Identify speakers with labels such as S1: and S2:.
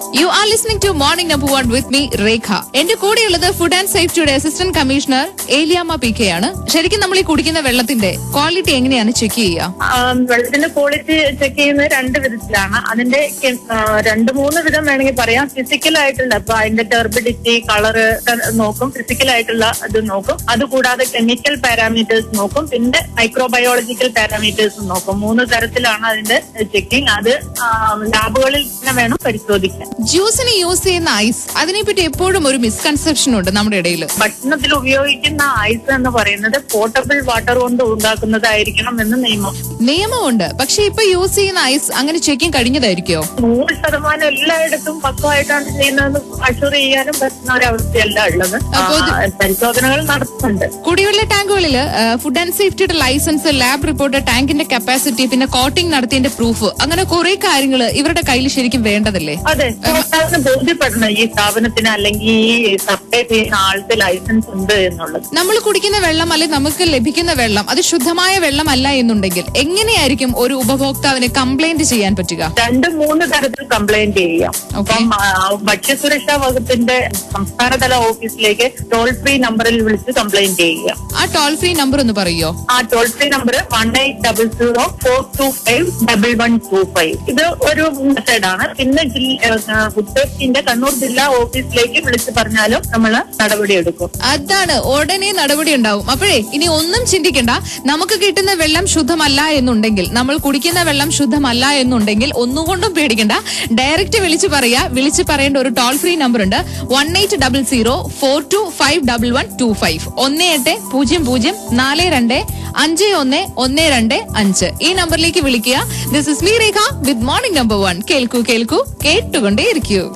S1: U are listening to morning number one with me Rekha എന്റെ കൂടെയുള്ളത് food and സേഫ്റ്റിയുടെ assistant commissioner Eliyamma P K ആണ് ശരിക്കും നമ്മൾ ഈ കുടിക്കുന്ന വെള്ളത്തിന്റെ ക്വാളിറ്റി എങ്ങനെയാണ് ചെക്ക് ചെയ്യുക
S2: ആം, വെള്ളത്തിന്റെ ക്വാളിറ്റി ചെക്ക് ചെയ്യുന്നത് രണ്ട് വിധത്തിലാണ് അതിന്റെ കെ- ആ, രണ്ട് മൂന്ന് വിധം വേണമെങ്കിൽ പറയാം ഫിസിക്കൽ ആയിട്ടുള്ള ഇപ്പൊ അതിന്റെ ടെർബിഡിറ്റി കളറ് നോക്കും ഫിസിക്കൽ ആയിട്ടുള്ള ഇത് നോക്കും അതുകൂടാതെ കെമിക്കൽ പാരാമീറ്റേഴ്സ് നോക്കും പിന്നെ മൈക്രോബയോളജിക്കൽ പാരാമീറ്റേഴ്സും നോക്കും മൂന്ന് തരത്തിലാണ് അതിന്റെ ചെക്കിംഗ് അത് ആ, ലാബുകളിൽ തന്നെ വേണം പരിശോധിക്കാൻ
S1: ജ്യൂസിന് യൂസ് ചെയ്യുന്ന ഐസ് അതിനെപ്പറ്റി എപ്പോഴും ഒരു മിസ്കൺസെപ്ഷൻ ഉണ്ട് നമ്മുടെ ഇടയിൽ
S2: ഭക്ഷണത്തിൽ ഉപയോഗിക്കുന്ന ഐസ് എന്ന് പറയുന്നത് പോർട്ടബിൾ വാട്ടർ കൊണ്ട് ഉണ്ടാക്കുന്നതായിരിക്കണം എന്ന് നിയമം
S1: നിയമമുണ്ട് പക്ഷെ ഇപ്പൊ യൂസ് ചെയ്യുന്ന ഐസ് അങ്ങനെ ചെക്കിംഗ് കഴിഞ്ഞതായിരിക്കോ
S2: നൂറ് ശതമാനം എല്ലായിടത്തും പക്വമായിട്ടാണ് ചെയ്യുന്നതെന്ന് അഷുർ ചെയ്യാനും പറ്റുന്ന ഒരവസ്ഥയല്ല ഉള്ളത് ആ,
S1: അപ്പോ ഇത്
S2: പരിശോധനകൾ നടത്തുന്നുണ്ട്
S1: കുടിവെള്ള ടാങ്കുകളിൽ ഫുഡ് ആൻഡ് സേഫ്റ്റിയുടെ ലൈസൻസ് ലാബ് റിപ്പോർട്ട് ടാങ്കിന്റെ കപ്പാസിറ്റി പിന്നെ കോട്ടിംഗ് നടത്തിയതിന്റെ പ്രൂഫ് അങ്ങനെ കുറെ കാര്യങ്ങൾ ഇവരുടെ കയ്യിൽ ശരിക്കും വേണ്ടതല്ലേ
S2: അതെ സർക്കാരിന് ബോധ്യപ്പെടണം ഈ സ്ഥാപനത്തിന് അല്ലെങ്കിൽ ഈ സപ്ലൈ ചെയ്യുന്ന ആൾക്ക് ലൈസൻസ് ഉണ്ട് എന്നുള്ളത്
S1: നമ്മൾ കുടിക്കുന്ന വെള്ളം അല്ലെങ്കിൽ നമുക്ക് ലഭിക്കുന്ന വെള്ളം അത് ശുദ്ധമായ വെള്ളമല്ല എന്നുണ്ടെങ്കിൽ എങ്ങനെയായിരിക്കും ഒരു ഉപഭോക്താവിന് കംപ്ലൈന്റ് ചെയ്യാൻ പറ്റുക
S2: രണ്ട് മൂന്ന് തരത്തിൽ കംപ്ലൈന്റ് ചെയ്യാം
S1: Okay.
S2: അപ്പം ആ, ഭക്ഷ്യസുരക്ഷാ വകുപ്പിന്റെ സംസ്ഥാനതല ഓഫീസിലേക്ക് ടോൾ ഫ്രീ നമ്പറിൽ വിളിച്ച് കംപ്ലൈന്റ് ചെയ്യുക
S1: ആ ടോൾ ഫ്രീ നമ്പർ ഒന്ന് പറയോ
S2: ആ toll free number one eight double zero four two five double one two five ഇത് ഒരു മെത്തേഡാണ് പിന്നെ ഫുഡ് സേഫ്റ്റിന്റെ കണ്ണൂർ ജില്ലാ ഓഫീസിലേക്ക് വിളിച്ച് പറഞ്ഞാലും നമ്മൾ നടപടിയെടുക്കും
S1: അതാണ് ഉടനെ നടപടി ഉണ്ടാവും അപ്പോഴേ ഇനി ഒന്നും ചിന്തിക്കണ്ട നമുക്ക് കിട്ടുന്ന വെള്ളം ശുദ്ധമല്ല എന്നുണ്ടെങ്കിൽ നമ്മൾ കുടിക്കുന്ന വെള്ളം ശുദ്ധമല്ല എന്നുണ്ടെങ്കിൽ ഒന്നുകൊണ്ടും പേടിക്കണ്ട ഡയറക്റ്റ് വിളിച്ചു പറയാ വിളിച്ചു പറയേണ്ട ഒരു ടോൾ ഫ്രീ നമ്പർ ഉണ്ട് one eight double zero four two five double one two five ഒന്ന് എട്ട് പൂജ്യം പൂജ്യം നാല് രണ്ട് അഞ്ച് ഒന്ന് ഒന്ന് രണ്ട് അഞ്ച് ഈ നമ്പറിലേക്ക് വിളിക്കുക this is me Rekha with morning number one കേൾക്കൂ കേൾക്കൂ കേട്ടുകൊണ്ടേയിരിക്കൂ